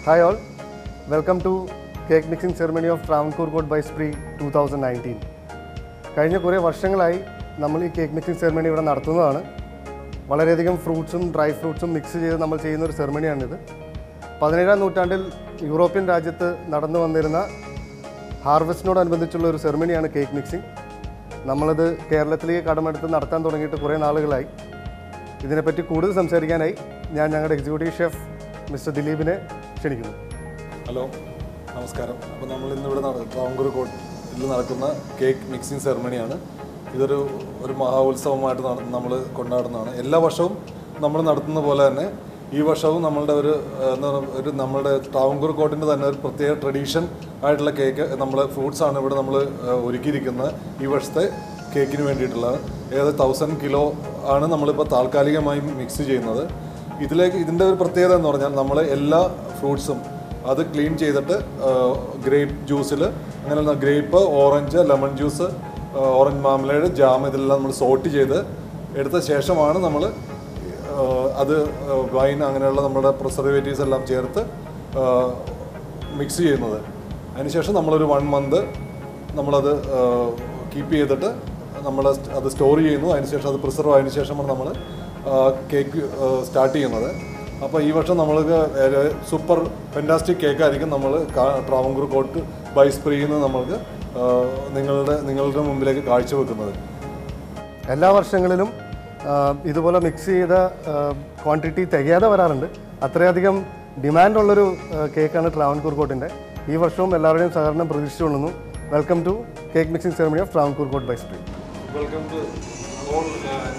hi all welcome to cake mixing ceremony of Travancore Court by Spree two thousand nineteen കഴിഞ്ഞ കുറേ വർഷങ്ങളായി നമ്മൾ ഈ കേക്ക് മിക്സിംഗ് സെറമണി ഇവിടെ നടത്തുന്നതാണ് വളരെയധികം ഫ്രൂട്ട്സും ഡ്രൈ ഫ്രൂട്ട്സും മിക്സ് ചെയ്ത് നമ്മൾ ചെയ്യുന്ന ഒരു സെറമണിയാണിത് പതിനേഴാം നൂറ്റാണ്ടിൽ യൂറോപ്യൻ രാജ്യത്ത് നടന്നു വന്നിരുന്ന ഹാർവസ്റ്റിനോടനുബന്ധിച്ചുള്ള ഒരു സെറമണിയാണ് കേക്ക് മിക്സിംഗ് നമ്മളിത് കേരളത്തിലേക്ക് കടമെടുത്ത് നടത്താൻ തുടങ്ങിയിട്ട് കുറേ നാളുകളായി ഇതിനെപ്പറ്റി കൂടുതൽ സംസാരിക്കാനായി ഞാൻ ഞങ്ങളുടെ എക്സിക്യൂട്ടീവ് ഷെഫ് മിസ്റ്റർ ദിലീപിനെ ക്ഷണിക്കുന്നു ഹലോ നമസ്കാരം അപ്പോൾ നമ്മൾ ഇന്നിവിടെ ട്രാവങ്കൂർ കോട്ടിൽ നടക്കുന്ന കേക്ക് മിക്സിംഗ് സെറമണിയാണ് ഇതൊരു ഒരു മഹാഉത്സവമായിട്ട് നമ്മൾ കൊണ്ടാടുന്നതാണ് എല്ലാ വർഷവും നമ്മൾ നടത്തുന്ന പോലെ തന്നെ ഈ വർഷവും നമ്മളുടെ ഒരു ഏഹ്, എന്താ പറയുക ഒരു നമ്മളുടെ ട്രാവങ്കൂർ കോട്ടിൻ്റെ തന്നെ ഒരു പ്രത്യേക ട്രഡീഷൻ ആയിട്ടുള്ള കേക്ക് നമ്മൾ ഫ്രൂട്ട്സ് ആണ് ഇവിടെ നമ്മൾ ഒരുക്കിയിരിക്കുന്നത് ഈ വർഷത്തെ കേക്കിന് വേണ്ടിയിട്ടുള്ളത് ഏകദേശം തൗസൻഡ് കിലോ ആണ് നമ്മളിപ്പോൾ താൽക്കാലികമായി മിക്സ് ചെയ്യുന്നത് ഇതിലേക്ക് ഇതിൻ്റെ ഒരു പ്രത്യേകത എന്ന് പറഞ്ഞാൽ നമ്മൾ എല്ലാ ഫ്രൂട്ട്സും അത് ക്ലീൻ ചെയ്തിട്ട് ഗ്രേപ്പ് ജ്യൂസിൽ അങ്ങനെ grape orange lemon juice orange marmalade jam ഇതെല്ലാം നമ്മൾ സോട്ട് ചെയ്ത് എടുത്ത ശേഷമാണ് നമ്മൾ അത് വൈൻ അങ്ങനെയുള്ള നമ്മുടെ പ്രിസർവേറ്റീവ്സ് എല്ലാം ചേർത്ത് മിക്സ് ചെയ്യുന്നത് അതിനുശേഷം നമ്മളൊരു വൺ മന്ത് നമ്മളത് കീപ്പ് ചെയ്തിട്ട് നമ്മൾ അത് സ്റ്റോർ ചെയ്യുന്നു അതിനുശേഷം അത് പ്രിസർവ് ആയതിനു ശേഷമാണ് നമ്മൾ കേക്ക് സ്റ്റാർട്ട് ചെയ്യുന്നത് അപ്പോൾ ഈ വർഷം നമ്മൾക്ക് സൂപ്പർ ഫെൻറ്റാസ്റ്റിക് കേക്കായിരിക്കും നമ്മൾ ട്രാവങ്കൂർ കോട്ട് ബൈ സ്പ്രീന്ന് നമ്മൾക്ക് ആ, നിങ്ങളുടെ നിങ്ങളുടെ മുമ്പിലേക്ക് കാഴ്ചവെക്കുന്നത് എല്ലാ വർഷങ്ങളിലും ആ, ഇതുപോലെ മിക്സ് ചെയ്ത ക്വാണ്ടിറ്റി തികയാതെ വരാറുണ്ട് അത്രയധികം ഡിമാൻഡുള്ളൊരു ആ, കേക്കാണ് ട്രാവൻകൂർ കോട്ടിൻ്റെ ഈ വർഷവും എല്ലാവരുടെയും സഹകരണം പ്രതീക്ഷിച്ചുകൊള്ളുന്നു welcome to cake mixing ceremony of Travancore Court by Spree welcome to all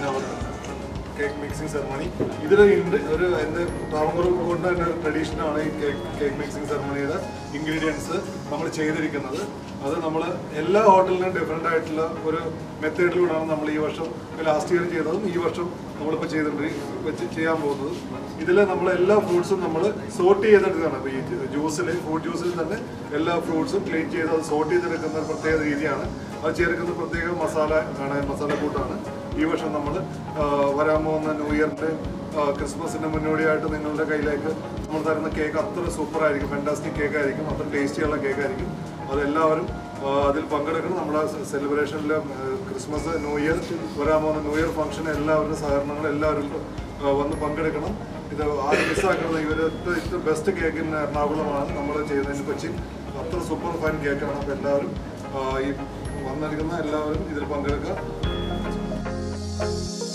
cake mixing ceremony ഇതൊരു ഇൻഡ് ഒരു എൻ്റെ ട്രാവങ്കൂർ കൊണ്ട് തന്നെ ഒരു ട്രഡീഷനാണ് ഈ കേക്ക് കേക്ക് മിക്സിംഗ് സെറമണിയുടെ ഇൻഗ്രീഡിയൻസ് നമ്മൾ ചെയ്തിരിക്കുന്നത് അത് നമ്മൾ എല്ലാ ഹോട്ടലിനും ഡിഫറെൻ്റ് ആയിട്ടുള്ള ഒരു മെത്തേഡിലൂടെയാണ് നമ്മൾ ഈ വർഷം ലാസ്റ്റ് ഇയർ ചെയ്തതും ഈ വർഷം നമ്മളിപ്പോൾ ചെയ്തിട്ടുണ്ട് വെച്ച് ചെയ്യാൻ പോകുന്നത് ഇതിൽ നമ്മൾ എല്ലാ ഫ്രൂട്ട്സും നമ്മൾ സോർട്ട് ചെയ്തെടുക്കുകയാണ് അപ്പോൾ ഈ ജ്യൂസിൽ ഫ്രൂട്ട് ജ്യൂസിൽ തന്നെ എല്ലാ ഫ്രൂട്ട്സും ക്ലീൻ ചെയ്ത് അത് സോർട്ട് ചെയ്തെടുക്കുന്ന ഒരു പ്രത്യേക രീതിയാണ് അത് ചേർക്കുന്ന പ്രത്യേക മസാല ആണ് മസാല കൂട്ടാണ് ഈ വർഷം നമ്മൾ വരാൻ പോകുന്ന ന്യൂ ഇയറിൻ്റെ ക്രിസ്മസിൻ്റെ മുന്നോടിയായിട്ട് നിങ്ങളുടെ കയ്യിലേക്ക് നമ്മൾ തരുന്ന കേക്ക് അത്ര സൂപ്പർ ആയിരിക്കും ഫാൻറ്റാസ്റ്റിക് കേക്ക് ആയിരിക്കും അത്ര ടേസ്റ്റിയുള്ള കേക്ക് ആയിരിക്കും അതെല്ലാവരും ആ, അതിൽ പങ്കെടുക്കണം നമ്മുടെ സെലിബ്രേഷനിൽ ക്രിസ്മസ് ന്യൂ ഇയർ വരാൻ പോകുന്ന ന്യൂ ഇയർ ഫംഗ്ഷൻ എല്ലാവരുടെ സഹകരണങ്ങൾ എല്ലാവരും ആ, വന്ന് പങ്കെടുക്കണം ഇത് ആരും മിസ്സാക്കുന്നത് ഇവരത്തെ ഇത് ബെസ്റ്റ് കേക്ക് ഇന്ന് എറണാകുളമാണ് നമ്മൾ ചെയ്യുന്നതിന് കൊച്ചി അത്ര സൂപ്പർ ഫൈൻ കേക്കാണ് അപ്പോൾ എല്ലാവരും ആ, ഈ വന്നിരിക്കുന്ന എല്ലാവരും ഇതിൽ പങ്കെടുക്കുക